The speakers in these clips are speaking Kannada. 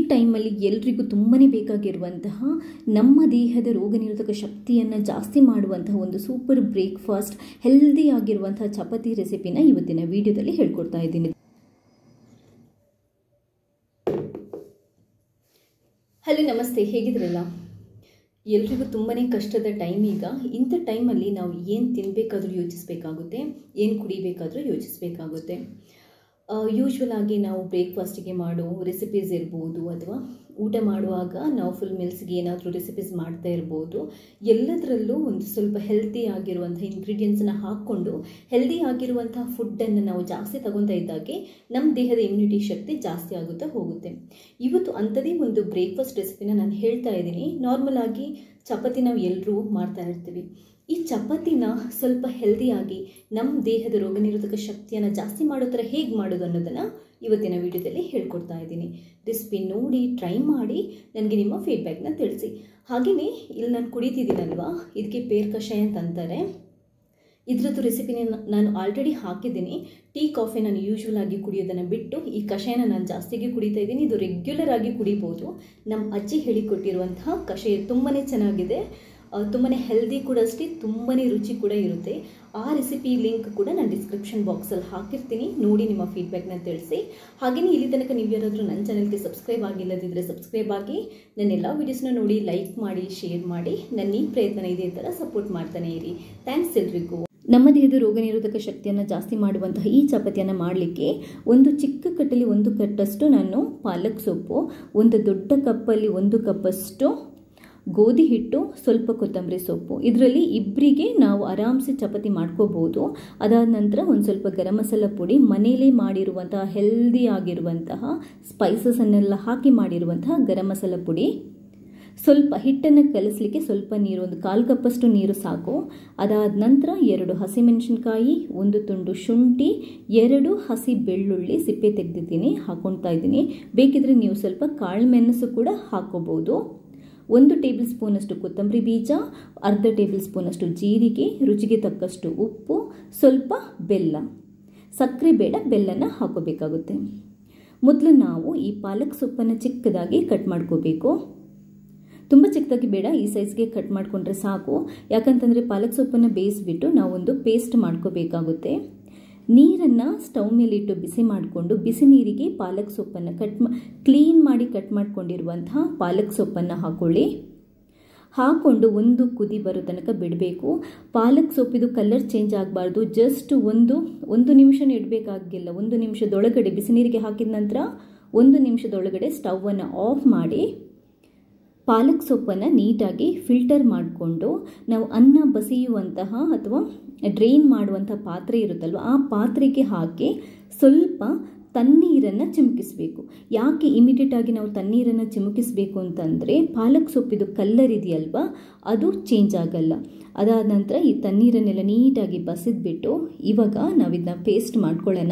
ಟೈಮಲ್ಲಿ ಎಲ್ರಿಗೂ ತುಂಬಾ ಬೇಕಾಗಿರುವಂತಹ ನಮ್ಮ ದೇಹದ ರೋಗ ನಿರೋಧಕ ಶಕ್ತಿಯನ್ನು ಜಾಸ್ತಿ ಮಾಡುವಂತಹ ಒಂದು ಸೂಪರ್ ಬ್ರೇಕ್ಫಾಸ್ಟ್ ಹೆಲ್ದಿ ಆಗಿರುವಂತಹ ಚಪಾತಿ ರೆಸಿಪಿನ ಇವತ್ತಿನ ವಿಡಿಯೋದಲ್ಲಿ ಹೇಳ್ಕೊಡ್ತಾ ಇದ್ದೀನಿ ಹಲೋ ನಮಸ್ತೆ ಹೇಗಿದ್ರಲ್ಲ ಎಲ್ರಿಗೂ ತುಂಬಾ ಕಷ್ಟದ ಟೈಮ್ ಈಗ ಇಂಥ ಟೈಮಲ್ಲಿ ನಾವು ಏನು ತಿನ್ನಬೇಕಾದ್ರೂ ಯೋಚಿಸಬೇಕಾಗುತ್ತೆ ಏನು ಕುಡಿಬೇಕಾದ್ರೂ ಯೋಚಿಸಬೇಕಾಗುತ್ತೆ ಯೂಶ್ವಲ್ ಆಗಿ ನಾವು ಬ್ರೇಕ್ಫಾಸ್ಟಿಗೆ ಮಾಡೋ ರೆಸಿಪೀಸ್ ಇರ್ಬೋದು ಅಥವಾ ಊಟ ಮಾಡುವಾಗ ನಾವು ಫುಲ್ ಮೀಲ್ಸ್ಗೆ ಏನಾದರೂ ರೆಸಿಪೀಸ್ ಮಾಡ್ತಾ ಇರ್ಬೋದು ಎಲ್ಲದರಲ್ಲೂ ಒಂದು ಸ್ವಲ್ಪ ಹೆಲ್ತಿ ಆಗಿರುವಂಥ ಇಂಗ್ರೀಡಿಯೆಂಟ್ಸನ್ನ ಹಾಕ್ಕೊಂಡು ಹೆಲ್ದಿ ಆಗಿರುವಂಥ ಫುಡ್ಡನ್ನು ನಾವು ಜಾಸ್ತಿ ತಗೊತಾ ಇದ್ದಾಗೆ ನಮ್ಮ ದೇಹದ ಇಮ್ಯುನಿಟಿ ಶಕ್ತಿ ಜಾಸ್ತಿ ಆಗುತ್ತಾ ಹೋಗುತ್ತೆ ಇವತ್ತು ಅಂಥದೇ ಒಂದು ಬ್ರೇಕ್ಫಾಸ್ಟ್ ರೆಸಿಪಿನ ನಾನು ಹೇಳ್ತಾ ಇದ್ದೀನಿ ನಾರ್ಮಲ್ ಆಗಿ ಚಪಾತಿ ನಾವು ಎಲ್ಲರೂ ಮಾಡ್ತಾ ಇರ್ತೀವಿ ಈ ಚಪಾತಿನ ಸ್ವಲ್ಪ ಹೆಲ್ದಿಯಾಗಿ ನಮ್ಮ ದೇಹದ ರೋಗ ನಿರೋಧಕ ಶಕ್ತಿಯನ್ನು ಜಾಸ್ತಿ ಮಾಡೋ ಥರ ಹೇಗೆ ಮಾಡೋದು ಅನ್ನೋದನ್ನು ಇವತ್ತಿನ ವಿಡಿಯೋದಲ್ಲಿ ಹೇಳ್ಕೊಡ್ತಾ ಇದ್ದೀನಿ ರೆಸಿಪಿ ನೋಡಿ ಟ್ರೈ ಮಾಡಿ ನನಗೆ ನಿಮ್ಮ ಫೀಡ್ಬ್ಯಾಕ್ನ ತಿಳಿಸಿ ಹಾಗೆಯೇ ಇಲ್ಲಿ ನಾನು ಕುಡಿತಿದ್ದೀನಲ್ವಾ ಇದಕ್ಕೆ ಪೇರ್ ಕಷಾಯ ಅಂತ ಅಂತಾರೆ ಇದ್ರದ್ದು ರೆಸಿಪಿನ ನಾನು ಆಲ್ರೆಡಿ ಹಾಕಿದ್ದೀನಿ ಟೀ ಕಾಫಿ ನಾನು ಯೂಶ್ವಲ್ ಆಗಿ ಕುಡಿಯೋದನ್ನು ಬಿಟ್ಟು ಈ ಕಷಾಯನ ನಾನು ಜಾಸ್ತಿಗೆ ಕುಡಿತಾ ಇದ್ದೀನಿ ಇದು ರೆಗ್ಯುಲರ್ ಆಗಿ ಕುಡಿಬೋದು ನಮ್ಮ ಅಜ್ಜಿ ಹೇಳಿಕೊಟ್ಟಿರುವಂತಹ ಕಷಾಯ ತುಂಬಾ ಚೆನ್ನಾಗಿದೆ ತುಂಬಾ ಹೆಲ್ದಿ ಕೂಡ ಅಷ್ಟೇ ತುಂಬಾ ರುಚಿ ಕೂಡ ಇರುತ್ತೆ ಆ ರೆಸಿಪಿ ಲಿಂಕ್ ಕೂಡ ನಾನು ಡಿಸ್ಕ್ರಿಪ್ಷನ್ ಬಾಕ್ಸಲ್ಲಿ ಹಾಕಿರ್ತೀನಿ ನೋಡಿ ನಿಮ್ಮ ಫೀಡ್ಬ್ಯಾಕ್ನ ತಿಳಿಸಿ ಹಾಗೆಯೇ ಇಲ್ಲಿ ತನಕ ನೀವು ಯಾರಾದರೂ ನನ್ನ ಚಾನಲ್ಗೆ ಸಬ್ಸ್ಕ್ರೈಬ್ ಆಗಿಲ್ಲದಿದ್ದರೆ ಸಬ್ಸ್ಕ್ರೈಬ್ ಆಗಿ ನನ್ನ ಎಲ್ಲ ವೀಡಿಯೋಸ್ನ ನೋಡಿ ಲೈಕ್ ಮಾಡಿ ಶೇರ್ ಮಾಡಿ ನನ್ನ ಈ ಪ್ರಯತ್ನ ಇದೇ ಥರ ಸಪೋರ್ಟ್ ಮಾಡ್ತಾನೆ ಇರಿ ಥ್ಯಾಂಕ್ಸ್ ಎಲ್ರಿಗೂ ನಮ್ಮ ದೇಹದ ರೋಗ ನಿರೋಧಕ ಶಕ್ತಿಯನ್ನು ಜಾಸ್ತಿ ಮಾಡುವಂತಹ ಈ ಚಪಾತಿಯನ್ನು ಮಾಡಲಿಕ್ಕೆ ಒಂದು ಚಿಕ್ಕ ಕಟ್ಟಲ್ಲಿ ಒಂದು ಕಟ್ಟಷ್ಟು ನಾನು ಪಾಲಕ್ ಸೊಪ್ಪು ಒಂದು ದೊಡ್ಡ ಕಪ್ಪಲ್ಲಿ ಒಂದು ಕಪ್ಪಷ್ಟು ಗೋಧಿ ಹಿಟ್ಟು ಸ್ವಲ್ಪ ಕೊತ್ತಂಬರಿ ಸೊಪ್ಪು ಇದರಲ್ಲಿ ಇಬ್ಬರಿಗೆ ನಾವು ಆರಾಮ್ಸೆ ಚಪಾತಿ ಮಾಡ್ಕೋಬೋದು ಅದಾದ ನಂತರ ಒಂದು ಸ್ವಲ್ಪ ಗರಂ ಮಸಾಲ ಪುಡಿ ಮನೇಲೇ ಮಾಡಿರುವಂತಹ ಹೆಲ್ದಿ ಆಗಿರುವಂತಹ ಸ್ಪೈಸಸನ್ನೆಲ್ಲ ಹಾಕಿ ಮಾಡಿರುವಂತಹ ಗರಂ ಮಸಾಲ ಪುಡಿ ಸ್ವಲ್ಪ ಹಿಟ್ಟನ್ನು ಕಲಿಸ್ಲಿಕ್ಕೆ ಸ್ವಲ್ಪ ನೀರು ಒಂದು ಕಾಲು ಕಪ್ಪಷ್ಟು ನೀರು ಸಾಕು ಅದಾದ ನಂತರ ಎರಡು ಹಸಿಮೆಣಸಿನ್ಕಾಯಿ ಒಂದು ತುಂಡು ಶುಂಠಿ ಎರಡು ಹಸಿ ಬೆಳ್ಳುಳ್ಳಿ ಸಿಪ್ಪೆ ತೆಗೆದಿದ್ದೀನಿ ಹಾಕೊಳ್ತಾ ಇದ್ದೀನಿ ಬೇಕಿದ್ರೆ ನೀವು ಸ್ವಲ್ಪ ಕಾಳು ಮೆಣಸು ಕೂಡ ಹಾಕೋಬೋದು ಒಂದು ಟೇಬಲ್ ಸ್ಪೂನಷ್ಟು ಕೊತ್ತಂಬರಿ ಬೀಜ ಅರ್ಧ ಟೇಬಲ್ ಸ್ಪೂನಷ್ಟು ಜೀರಿಗೆ ರುಚಿಗೆ ತಕ್ಕಷ್ಟು ಉಪ್ಪು ಸ್ವಲ್ಪ ಬೆಲ್ಲ ಸಕ್ಕರೆ ಬೇಡ ಬೆಲ್ಲನ ಹಾಕೋಬೇಕಾಗುತ್ತೆ ಮೊದಲು ನಾವು ಈ ಪಾಲಕ್ ಸೊಪ್ಪನ್ನು ಚಿಕ್ಕದಾಗಿ ಕಟ್ ಮಾಡ್ಕೋಬೇಕು ತುಂಬ ಚಿಕ್ಕದಾಗಿ ಬೇಡ ಈ ಸೈಜ್ಗೆ ಕಟ್ ಮಾಡಿಕೊಂಡ್ರೆ ಸಾಕು ಯಾಕಂತಂದರೆ ಪಾಲಕ್ ಸೊಪ್ಪನ್ನು ಬೇಯಿಸ್ಬಿಟ್ಟು ನಾವೊಂದು ಪೇಸ್ಟ್ ಮಾಡ್ಕೋಬೇಕಾಗುತ್ತೆ ನೀರನ್ನು ಸ್ಟವ್ ಮೇಲಿಟ್ಟು ಬಿಸಿ ಮಾಡಿಕೊಂಡು ಬಿಸಿ ನೀರಿಗೆ ಪಾಲಕ್ ಸೊಪ್ಪನ್ನು ಕಟ್ ಕ್ಲೀನ್ ಮಾಡಿ ಕಟ್ ಮಾಡ್ಕೊಂಡಿರುವಂತಹ ಪಾಲಕ್ ಸೊಪ್ಪನ್ನು ಹಾಕೊಳ್ಳಿ ಹಾಕ್ಕೊಂಡು ಒಂದು ಕುದಿ ಬರೋ ತನಕ ಬಿಡಬೇಕು ಪಾಲಕ್ ಸೊಪ್ಪಿದು ಕಲರ್ ಚೇಂಜ್ ಆಗಬಾರ್ದು ಜಸ್ಟ್ ಒಂದು ಒಂದು ನಿಮಿಷ ಇಡಬೇಕಾಗಿಲ್ಲ ಒಂದು ನಿಮಿಷದೊಳಗಡೆ ಬಿಸಿ ನೀರಿಗೆ ಹಾಕಿದ ನಂತರ ಒಂದು ನಿಮಿಷದೊಳಗಡೆ ಸ್ಟವನ್ನು ಆಫ್ ಮಾಡಿ ಪಾಲಕ್ ಸೊಪ್ಪನ್ನು ನೀಟಾಗಿ ಫಿಲ್ಟರ್ ಮಾಡಿಕೊಂಡು ನಾವು ಅನ್ನ ಬಸಿಯುವಂತಹ ಅಥವಾ ಡ್ರೈನ್ ಮಾಡುವಂಥ ಪಾತ್ರೆ ಇರುತ್ತಲ್ವ ಆ ಪಾತ್ರೆಗೆ ಹಾಕಿ ಸ್ವಲ್ಪ ತಣ್ಣೀರನ್ನು ಚಿಮುಕಿಸಬೇಕು ಯಾಕೆ ಇಮಿಡಿಯೇಟ್ ಆಗಿ ನಾವು ತಣ್ಣೀರನ್ನು ಚಿಮುಕಿಸಬೇಕು ಅಂತಂದರೆ ಪಾಲಕ್ ಸೊಪ್ಪಿದು ಕಲ್ಲರ್ ಇದೆಯಲ್ವ ಅದು ಚೇಂಜ್ ಆಗಲ್ಲ ಅದಾದ ನಂತರ ಈ ತಣ್ಣೀರನ್ನೆಲ್ಲ ನೀಟಾಗಿ ಬಸಿದ್ಬಿಟ್ಟು ಇವಾಗ ನಾವಿದನ್ನ ಪೇಸ್ಟ್ ಮಾಡ್ಕೊಳ್ಳೋಣ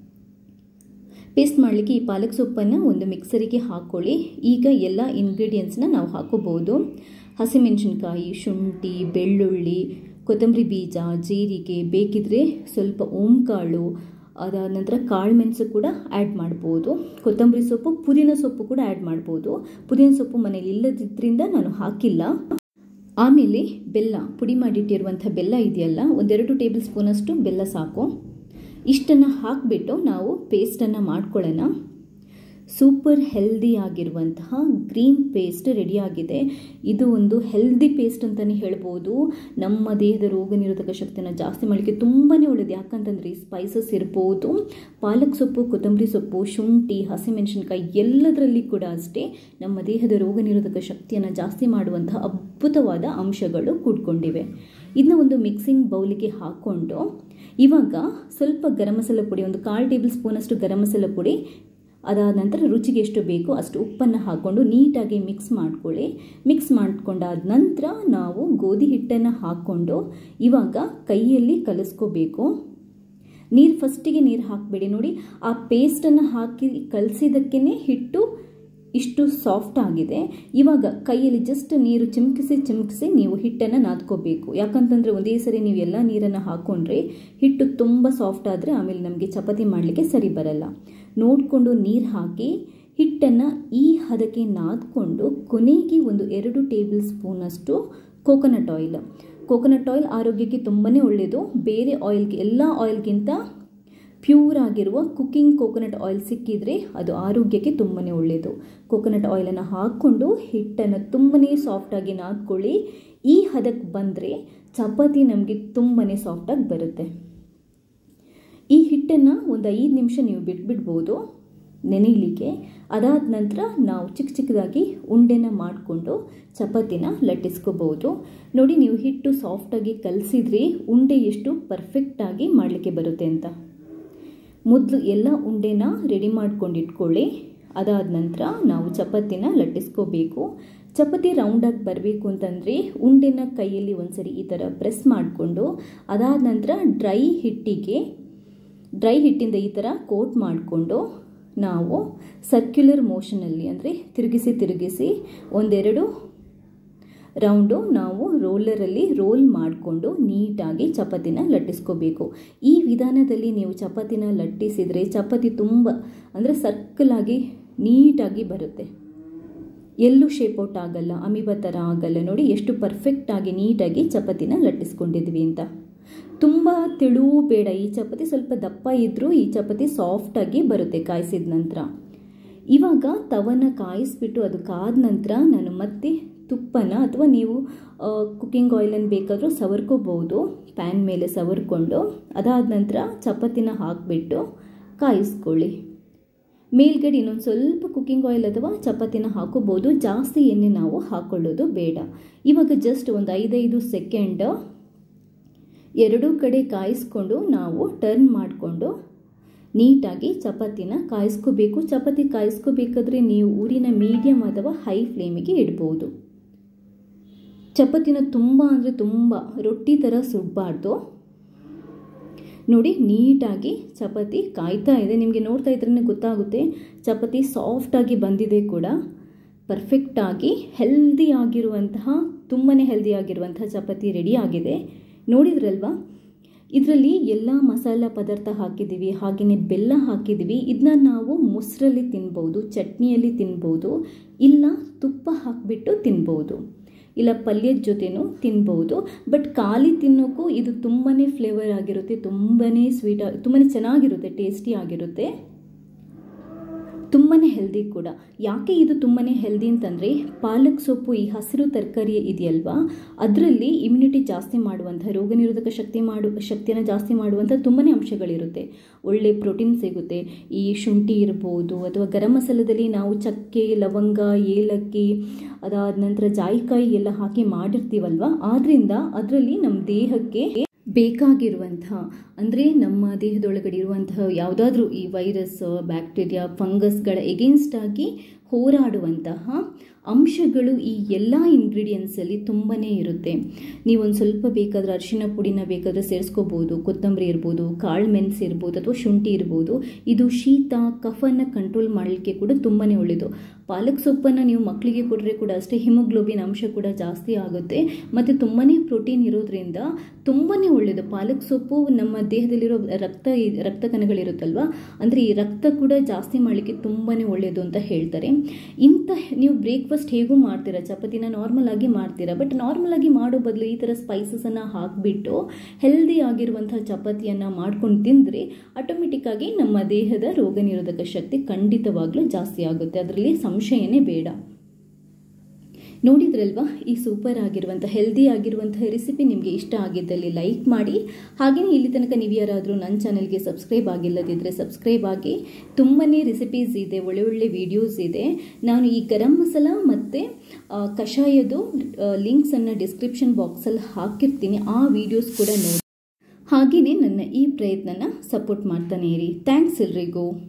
ಪೇಸ್ಟ್ ಮಾಡಲಿಕ್ಕೆ ಈ ಪಾಲಕ್ ಸೊಪ್ಪನ್ನು ಒಂದು ಮಿಕ್ಸರಿಗೆ ಹಾಕ್ಕೊಳ್ಳಿ ಈಗ ಎಲ್ಲ ಇಂಗ್ರೀಡಿಯೆಂಟ್ಸ್ನ ನಾವು ಹಾಕೋಬೋದು ಹಸಿಮೆಣಸಿನ್ಕಾಯಿ ಶುಂಠಿ ಬೆಳ್ಳುಳ್ಳಿ ಕೊತ್ತಂಬರಿ ಬೀಜ ಜೀರಿಗೆ ಬೇಕಿದ್ರೆ ಸ್ವಲ್ಪ ಓಂಕಾಳು ಅದಾದ ನಂತರ ಕಾಳು ಮೆಣಸು ಕೂಡ ಆ್ಯಡ್ ಮಾಡ್ಬೋದು ಕೊತ್ತಂಬರಿ ಸೊಪ್ಪು ಪುದೀನ ಸೊಪ್ಪು ಕೂಡ ಆ್ಯಡ್ ಮಾಡ್ಬೋದು ಪುದೀನ ಸೊಪ್ಪು ಮನೇಲಿ ಇಲ್ಲದಿದ್ದರಿಂದ ನಾನು ಹಾಕಿಲ್ಲ ಆಮೇಲೆ ಬೆಲ್ಲ ಪುಡಿ ಮಾಡಿಟ್ಟಿರುವಂಥ ಬೆಲ್ಲ ಇದೆಯಲ್ಲ ಒಂದೆರಡು ಟೇಬಲ್ ಸ್ಪೂನಷ್ಟು ಬೆಲ್ಲ ಸಾಕು ಇಷ್ಟನ್ನು ಹಾಕಿಬಿಟ್ಟು ನಾವು ಪೇಸ್ಟನ್ನು ಮಾಡ್ಕೊಳ್ಳೋಣ ಸೂಪರ್ ಹೆಲ್ದಿ ಆಗಿರುವಂತಹ ಗ್ರೀನ್ ಪೇಸ್ಟ್ ರೆಡಿಯಾಗಿದೆ ಇದು ಒಂದು ಹೆಲ್ದಿ ಪೇಸ್ಟ್ ಅಂತಲೇ ಹೇಳ್ಬೋದು ನಮ್ಮ ದೇಹದ ರೋಗ ನಿರೋಧಕ ಶಕ್ತಿಯನ್ನು ಜಾಸ್ತಿ ಮಾಡಲಿಕ್ಕೆ ತುಂಬಾ ಒಳ್ಳೆಯದು ಯಾಕಂತಂದರೆ ಸ್ಪೈಸಸ್ ಇರ್ಬೋದು ಪಾಲಕ್ ಸೊಪ್ಪು ಕೊತ್ತಂಬರಿ ಸೊಪ್ಪು ಶುಂಠಿ ಹಸಿಮೆಣಸಿನ್ಕಾಯಿ ಎಲ್ಲದರಲ್ಲಿ ಕೂಡ ಅಷ್ಟೇ ನಮ್ಮ ದೇಹದ ರೋಗ ನಿರೋಧಕ ಶಕ್ತಿಯನ್ನು ಜಾಸ್ತಿ ಮಾಡುವಂತಹ ಅದ್ಭುತವಾದ ಅಂಶಗಳು ಕೂಡ್ಕೊಂಡಿವೆ ಇದನ್ನ ಒಂದು ಮಿಕ್ಸಿಂಗ್ ಬೌಲಿಗೆ ಹಾಕ್ಕೊಂಡು ಇವಾಗ ಸ್ವಲ್ಪ ಗರಂ ಮಸಾಲ ಪುಡಿ ಒಂದು ಕಾಲು ಟೇಬಲ್ ಸ್ಪೂನಷ್ಟು ಗರಂ ಮಸಾಲ ಪುಡಿ ಅದಾದ ನಂತರ ರುಚಿಗೆ ಎಷ್ಟು ಬೇಕೋ ಅಷ್ಟು ಉಪ್ಪನ್ನು ಹಾಕ್ಕೊಂಡು ನೀಟಾಗಿ ಮಿಕ್ಸ್ ಮಾಡ್ಕೊಳ್ಳಿ ಮಿಕ್ಸ್ ಮಾಡ್ಕೊಂಡಾದ ನಂತರ ನಾವು ಗೋಧಿ ಹಿಟ್ಟನ್ನು ಹಾಕ್ಕೊಂಡು ಇವಾಗ ಕೈಯಲ್ಲಿ ಕಲಿಸ್ಕೋಬೇಕು ನೀರು ಫಸ್ಟಿಗೆ ನೀರು ಹಾಕಬೇಡಿ ನೋಡಿ ಆ ಪೇಸ್ಟನ್ನು ಹಾಕಿ ಕಲಸಿದ್ದಕ್ಕೇ ಹಿಟ್ಟು ಇಷ್ಟು ಸಾಫ್ಟ್ ಆಗಿದೆ ಇವಾಗ ಕೈಯಲ್ಲಿ ಜಸ್ಟ್ ನೀರು ಚಿಮುಕಿಸಿ ಚಿಮುಕಿಸಿ ನೀವು ಹಿಟ್ಟನ್ನು ನಾದ್ಕೋಬೇಕು ಯಾಕಂತಂದರೆ ಒಂದೇ ಸರಿ ನೀವು ಎಲ್ಲ ನೀರನ್ನು ಹಾಕ್ಕೊಂಡ್ರೆ ಹಿಟ್ಟು ತುಂಬ ಸಾಫ್ಟ್ ಆದರೆ ಆಮೇಲೆ ನಮಗೆ ಚಪಾತಿ ಮಾಡಲಿಕ್ಕೆ ಸರಿ ಬರಲ್ಲ ನೋಡಿಕೊಂಡು ನೀರು ಹಾಕಿ ಹಿಟ್ಟನ್ನು ಈ ಹದಕ್ಕೆ ನಾದ್ಕೊಂಡು ಕೊನೆಗೆ ಒಂದು ಎರಡು ಟೇಬಲ್ ಸ್ಪೂನಷ್ಟು ಕೋಕೋನಟ್ ಆಯಿಲ್ ಕೋಕೋನಟ್ ಆಯಿಲ್ ಆರೋಗ್ಯಕ್ಕೆ ತುಂಬಾ ಒಳ್ಳೆಯದು ಬೇರೆ ಆಯಿಲ್ಗೆ ಎಲ್ಲ ಆಯಿಲ್ಗಿಂತ ಪ್ಯೂರ್ ಆಗಿರುವ ಕುಕ್ಕಿಂಗ್ ಕೋಕೋನಟ್ ಆಯಿಲ್ ಸಿಕ್ಕಿದರೆ ಅದು ಆರೋಗ್ಯಕ್ಕೆ ತುಂಬಾ ಒಳ್ಳೆಯದು ಕೋಕೋನಟ್ ಆಯಿಲನ್ನು ಹಾಕ್ಕೊಂಡು ಹಿಟ್ಟನ್ನು ತುಂಬನೇ ಸಾಫ್ಟಾಗಿ ನಾದ್ಕೊಳ್ಳಿ ಈ ಹದಕ್ಕೆ ಬಂದರೆ ಚಪಾತಿ ನಮಗೆ ತುಂಬಾ ಸಾಫ್ಟಾಗಿ ಬರುತ್ತೆ ಈ ಹಿಟ್ಟನ್ನು ಒಂದು ಐದು ನಿಮಿಷ ನೀವು ಬಿಟ್ಬಿಡ್ಬೋದು ನೆನೆಯಲಿಕ್ಕೆ ಅದಾದ ನಂತರ ನಾವು ಚಿಕ್ಕ ಚಿಕ್ಕದಾಗಿ ಉಂಡೆನ ಮಾಡಿಕೊಂಡು ಚಪಾತಿನ ಲಟ್ಟಿಸ್ಕೋಬೋದು ನೋಡಿ ನೀವು ಹಿಟ್ಟು ಸಾಫ್ಟಾಗಿ ಕಲಸಿದ್ರೆ ಉಂಡೆ ಎಷ್ಟು ಪರ್ಫೆಕ್ಟಾಗಿ ಮಾಡಲಿಕ್ಕೆ ಬರುತ್ತೆ ಅಂತ ಮೊದಲು ಎಲ್ಲ ಉಂಡೆನ ರೆಡಿ ಮಾಡ್ಕೊಂಡು ಇಟ್ಕೊಳ್ಳಿ ಅದಾದ ನಂತರ ನಾವು ಚಪಾತಿನ ಲಟ್ಟಿಸ್ಕೋಬೇಕು ಚಪಾತಿ ರೌಂಡಾಗಿ ಬರಬೇಕು ಅಂತಂದರೆ ಉಂಡೆನ ಕೈಯಲ್ಲಿ ಒಂದ್ಸರಿ ಈ ಥರ ಪ್ರೆಸ್ ಮಾಡಿಕೊಂಡು ಅದಾದ ನಂತರ ಡ್ರೈ ಹಿಟ್ಟಿಗೆ ಡ್ರೈ ಹಿಟ್ಟಿಂದ ಈ ಥರ ಕೋಟ್ ಮಾಡಿಕೊಂಡು ನಾವು ಸರ್ಕ್ಯುಲರ್ ಮೋಷನಲ್ಲಿ ಅಂದರೆ ತಿರುಗಿಸಿ ತಿರುಗಿಸಿ ಒಂದೆರಡು ರೌಂಡು ನಾವು ರೋಲರಲ್ಲಿ ರೋಲ್ ಮಾಡಿಕೊಂಡು ನೀಟಾಗಿ ಚಪಾತಿನ ಲಟ್ಟಿಸ್ಕೋಬೇಕು ಈ ವಿಧಾನದಲ್ಲಿ ನೀವು ಚಪಾತಿನ ಲಟ್ಟಿಸಿದರೆ ಚಪಾತಿ ತುಂಬ ಅಂದರೆ ಸರ್ಕಲಾಗಿ ನೀಟಾಗಿ ಬರುತ್ತೆ ಎಲ್ಲೂ ಶೇಪ್ ಔಟ್ ಆಗಲ್ಲ ಅಮಿಬ ಥರ ಆಗಲ್ಲ ನೋಡಿ ಎಷ್ಟು ಪರ್ಫೆಕ್ಟಾಗಿ ನೀಟಾಗಿ ಚಪಾತಿನ ಲಟ್ಟಿಸ್ಕೊಂಡಿದ್ವಿ ಅಂತ ತುಂಬ ತೆಳು ಬೇಡ ಈ ಚಪಾತಿ ಸ್ವಲ್ಪ ದಪ್ಪ ಇದ್ದರೂ ಈ ಚಪಾತಿ ಸಾಫ್ಟಾಗಿ ಬರುತ್ತೆ ಕಾಯಿಸಿದ ನಂತರ ಇವಾಗ ತವನ ಕಾಯಿಸ್ಬಿಟ್ಟು ಅದು ಕಾದ ನಂತರ ನಾನು ಮತ್ತೆ ತುಪ್ಪನ ಅಥವಾ ನೀವು ಕುಕ್ಕಿಂಗ್ ಆಯಿಲನ್ನು ಬೇಕಾದರೂ ಸವರ್ಕೋಬೋದು ಪ್ಯಾನ್ ಮೇಲೆ ಸವರ್ಕೊಂಡು ಅದಾದ ನಂತರ ಚಪಾತಿನ ಹಾಕಿಬಿಟ್ಟು ಕಾಯಿಸ್ಕೊಳ್ಳಿ ಮೇಲ್ಗಡೆ ಇನ್ನೊಂದು ಸ್ವಲ್ಪ ಕುಕ್ಕಿಂಗ್ ಆಯಿಲ್ ಅಥವಾ ಚಪಾತಿನ ಹಾಕೋಬೋದು ಜಾಸ್ತಿ ಎಣ್ಣೆ ನಾವು ಹಾಕ್ಕೊಳ್ಳೋದು ಬೇಡ ಇವಾಗ ಜಸ್ಟ್ ಒಂದು ಐದೈದು ಸೆಕೆಂಡ್ ಎರಡೂ ಕಡೆ ಕಾಯಿಸ್ಕೊಂಡು ನಾವು ಟರ್ನ್ ಮಾಡಿಕೊಂಡು ನೀಟಾಗಿ ಚಪಾತಿನ ಕಾಯಿಸ್ಕೋಬೇಕು ಚಪಾತಿ ಕಾಯಿಸ್ಕೋಬೇಕಾದ್ರೆ ನೀವು ಊರಿನ ಮೀಡಿಯಮ್ ಅಥವಾ ಹೈ ಫ್ಲೇಮಿಗೆ ಇಡ್ಬೋದು ಚಪಾತಿನ ತುಂಬ ಅಂದರೆ ತುಂಬ ರೊಟ್ಟಿ ಥರ ಸುಡಬಾರ್ದು ನೋಡಿ ನೀಟಾಗಿ ಚಪಾತಿ ಕಾಯ್ತಾ ಇದೆ ನಿಮಗೆ ನೋಡ್ತಾ ಇದ್ರೇ ಗೊತ್ತಾಗುತ್ತೆ ಚಪಾತಿ ಸಾಫ್ಟಾಗಿ ಬಂದಿದೆ ಕೂಡ ಪರ್ಫೆಕ್ಟಾಗಿ ಹೆಲ್ದಿ ಆಗಿರುವಂತಹ ತುಂಬಾ ಹೆಲ್ದಿ ಆಗಿರುವಂತಹ ಚಪಾತಿ ರೆಡಿ ಆಗಿದೆ ನೋಡಿದ್ರಲ್ವಾ ಇದರಲ್ಲಿ ಎಲ್ಲ ಮಸಾಲ ಪದಾರ್ಥ ಹಾಕಿದ್ದೀವಿ ಹಾಗೆಯೇ ಬೆಲ್ಲ ಹಾಕಿದ್ದೀವಿ ಇದನ್ನ ನಾವು ಮೊಸರಲ್ಲಿ ತಿನ್ಬೋದು ಚಟ್ನಿಯಲ್ಲಿ ತಿನ್ಬೋದು ಇಲ್ಲ ತುಪ್ಪ ಹಾಕಿಬಿಟ್ಟು ತಿನ್ಬೋದು ಇಲ್ಲ ಪಲ್ಯದ ಜೊತೆನೂ ತಿನ್ಬೋದು ಬಟ್ ಖಾಲಿ ತಿನ್ನೋಕ್ಕೂ ಇದು ತುಂಬಾ ಫ್ಲೇವರ್ ಆಗಿರುತ್ತೆ ತುಂಬಾ ಸ್ವೀಟ್ ತುಂಬಾ ಚೆನ್ನಾಗಿರುತ್ತೆ ಟೇಸ್ಟಿ ಆಗಿರುತ್ತೆ ತುಂಬಾ ಹೆಲ್ದಿ ಕೂಡ ಯಾಕೆ ಇದು ತುಂಬಾ ಹೆಲ್ದಿ ಅಂತಂದರೆ ಪಾಲಕ್ ಸೊಪ್ಪು ಈ ಹಸಿರು ತರಕಾರಿ ಇದೆಯಲ್ವಾ ಅದರಲ್ಲಿ ಇಮ್ಯುನಿಟಿ ಜಾಸ್ತಿ ಮಾಡುವಂಥ ರೋಗ ನಿರೋಧಕ ಶಕ್ತಿ ಮಾಡು ಶಕ್ತಿಯನ್ನು ಜಾಸ್ತಿ ಮಾಡುವಂಥ ತುಂಬಾ ಅಂಶಗಳಿರುತ್ತೆ ಒಳ್ಳೆ ಪ್ರೋಟೀನ್ ಸಿಗುತ್ತೆ ಈ ಶುಂಠಿ ಇರ್ಬೋದು ಅಥವಾ ಗರಂ ಮಸಾಲದಲ್ಲಿ ನಾವು ಚಕ್ಕೆ ಲವಂಗ ಏಲಕ್ಕಿ ಅದಾದ ನಂತರ ಜಾಯಿಕಾಯಿ ಎಲ್ಲ ಹಾಕಿ ಮಾಡಿರ್ತೀವಲ್ವ ಆದ್ದರಿಂದ ಅದರಲ್ಲಿ ನಮ್ಮ ದೇಹಕ್ಕೆ ಬೇಕಾಗಿರುವಂತಹ ಅಂದರೆ ನಮ್ಮ ದೇಹದೊಳಗಡೆ ಇರುವಂತಹ ಯಾವುದಾದ್ರೂ ಈ ವೈರಸ್ ಬ್ಯಾಕ್ಟೀರಿಯಾ ಫಂಗಸ್ಗಳ ಎಗೇನ್ಸ್ಟ್ ಆಗಿ ಹೋರಾಡುವಂತಹ ಅಂಶಗಳು ಈ ಎಲ್ಲ ಇಂಗ್ರೀಡಿಯೆಂಟ್ಸಲ್ಲಿ ತುಂಬಾ ಇರುತ್ತೆ ನೀವೊಂದು ಸ್ವಲ್ಪ ಬೇಕಾದರೆ ಅರಿಶಿನ ಪುಡಿನ ಬೇಕಾದರೆ ಸೇರಿಸ್ಕೋಬೋದು ಕೊತ್ತಂಬರಿ ಇರ್ಬೋದು ಕಾಳು ಮೆಣಸು ಇರ್ಬೋದು ಅಥವಾ ಶುಂಠಿ ಇರ್ಬೋದು ಇದು ಶೀತ ಕಫನ ಕಂಟ್ರೋಲ್ ಮಾಡಲಿಕ್ಕೆ ಕೂಡ ತುಂಬಾ ಒಳ್ಳೆಯದು ಪಾಲಕ್ ಸೊಪ್ಪನ್ನು ನೀವು ಮಕ್ಕಳಿಗೆ ಕೊಟ್ಟರೆ ಕೂಡ ಅಷ್ಟೇ ಹಿಮೋಗ್ಲೋಬಿನ್ ಅಂಶ ಕೂಡ ಜಾಸ್ತಿ ಆಗುತ್ತೆ ಮತ್ತು ತುಂಬಾ ಪ್ರೋಟೀನ್ ಇರೋದ್ರಿಂದ ತುಂಬಾ ಒಳ್ಳೆಯದು ಪಾಲಕ್ ಸೊಪ್ಪು ನಮ್ಮ ದೇಹದಲ್ಲಿರೋ ರಕ್ತ ರಕ್ತ ಕಣಗಳಿರುತ್ತಲ್ವ ಅಂದರೆ ಈ ರಕ್ತ ಕೂಡ ಜಾಸ್ತಿ ಮಾಡಲಿಕ್ಕೆ ತುಂಬಾ ಒಳ್ಳೆಯದು ಅಂತ ಹೇಳ್ತಾರೆ ಇಂಥ ನೀವು ಬ್ರೇಕ್ಫಾಸ್ಟ್ ಹೇಗೂ ಮಾಡ್ತೀರಾ ಚಪಾತಿನ ನಾರ್ಮಲ್ ಆಗಿ ಮಾಡ್ತೀರಾ ಬಟ್ ನಾರ್ಮಲ್ ಆಗಿ ಮಾಡೋ ಬದಲು ಈ ಥರ ಸ್ಪೈಸಸನ್ನು ಹಾಕಿಬಿಟ್ಟು ಹೆಲ್ದಿ ಆಗಿರುವಂಥ ಚಪಾತಿಯನ್ನು ಮಾಡ್ಕೊಂಡು ತಿಂದರೆ ಆಟೋಮೆಟಿಕ್ಕಾಗಿ ನಮ್ಮ ದೇಹದ ರೋಗ ನಿರೋಧಕ ಶಕ್ತಿ ಖಂಡಿತವಾಗ್ಲೂ ಜಾಸ್ತಿ ಆಗುತ್ತೆ ಅದರಲ್ಲಿ ಸಂಶಯನೇ ಬೇಡ ನೋಡಿದ್ರಲ್ವಾ ಈ ಸೂಪರ್ ಆಗಿರುವಂಥ ಹೆಲ್ದಿ ಆಗಿರುವಂತಹ ರೆಸಿಪಿ ನಿಮಗೆ ಇಷ್ಟ ಆಗಿದ್ದಲ್ಲಿ ಲೈಕ್ ಮಾಡಿ ಹಾಗೆಯೇ ಇಲ್ಲಿ ತನಕ ನೀವು ಯಾರಾದರೂ ನನ್ನ ಚಾನಲ್ಗೆ ಸಬ್ಸ್ಕ್ರೈಬ್ ಆಗಿಲ್ಲದಿದ್ದರೆ ಸಬ್ಸ್ಕ್ರೈಬ್ ಆಗಿ ತುಂಬಾ ರೆಸಿಪೀಸ್ ಇದೆ ಒಳ್ಳೆ ಒಳ್ಳೆ ವಿಡಿಯೋಸ್ ಇದೆ ನಾನು ಈ ಗರಂ ಮಸಾಲ ಮತ್ತು ಕಷಾಯದು ಲಿಂಕ್ಸನ್ನು ಡಿಸ್ಕ್ರಿಪ್ಷನ್ ಬಾಕ್ಸಲ್ಲಿ ಹಾಕಿರ್ತೀನಿ ಆ ವಿಡಿಯೋಸ್ ಕೂಡ ನೋಡಿ ಹಾಗೆಯೇ ನನ್ನ ಈ ಪ್ರಯತ್ನನ ಸಪೋರ್ಟ್ ಮಾಡ್ತಾನೆ ಇರಿ ಥ್ಯಾಂಕ್ಸ್ ಎಲ್ರಿಗೂ